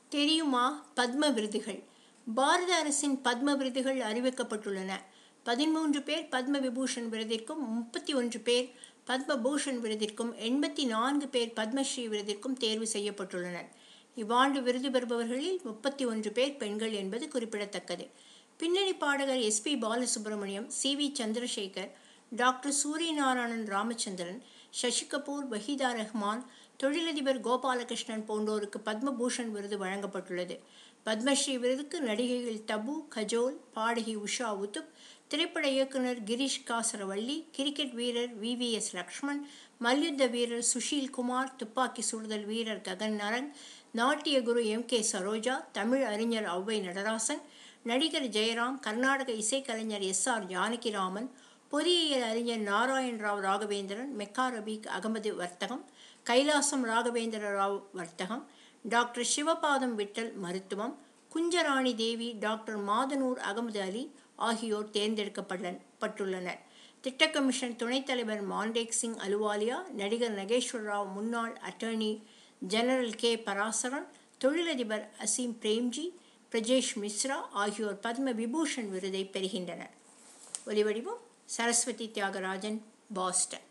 தெரியுமா பத்ம விருதுகள் பாரத அரசின் பத்ம விருதுகள் அறிவிக்கப்பட்டுள்ளன பதிமூன்று பேர் பத்ம விபூஷன் விருதிற்கும் முப்பத்தி ஒன்று பேர் பத்ம பூஷன் விருதிற்கும் எண்பத்தி நான்கு பேர் பத்மஸ்ரீ விருதிற்கும் தேர்வு செய்யப்பட்டுள்ளனர் இவ்வாண்டு விருது பெறுபவர்களில் முப்பத்தி ஒன்று பேர் பெண்கள் என்பது குறிப்பிடத்தக்கது பின்னணி பாடகர் S P Balasubrahmanyam C V Chandrasekhar doctor Suryanarayanan Ramachandran Shashi Kapoor Waheeda Rehman தொழிலதிபர் கோபாலகிருஷ்ணன் போன்றோருக்கு பத்மபூஷன் விருது வழங்கப்பட்டுள்ளது பத்மஸ்ரீ விருதுக்கு நடிகைகள் தபு கஜோல் பாடகி உஷா உத்துப் திரைப்பட இயக்குனர் கிரீஷ் காசரவள்ளி கிரிக்கெட் வீரர் வி வி எஸ் லக்ஷ்மண் மல்யுத்த வீரர் சுஷீல் குமார் துப்பாக்கி சுடுதல் வீரர் ககன் நரங் நாட்டிய குரு எம் கே சரோஜா தமிழ் அறிஞர் ஔவை நடராசன் நடிகர் ஜெயராம் கர்நாடக இசைக்கலைஞர் எஸ் ஆர் ஜானகிராமன் பொறியியல் அறிஞர் நாராயண் ராவ் ராகவேந்திரன் மெக்கா ரபீக் அகமது வர்த்தகம் கைலாசம் ராகவேந்திர ராவ் வர்த்தகம் டாக்டர் சிவபாதம் விட்டல் மருத்துவம் குஞ்சராணி தேவி டாக்டர் மாதனூர் அகமது அலி ஆகியோர் தேர்ந்தெடுக்கப்பட்டுள்ளனர் திட்ட கமிஷன் துணைத் தலைவர் மாண்டேக் சிங் அலுவாலியா நடிகர் நகேஸ்வர் ராவ் முன்னாள் அட்டர்னி ஜெனரல் கே பராசரன் தொழிலதிபர் அசீம் பிரேம்ஜி பிரஜேஷ் மிஸ்ரா ஆகியோர் பத்ம விபூஷன் விருதை பெறுகின்றனர் ஒலிவடிவம் சரஸ்வதி தியாகராஜன் பாஸ்டன்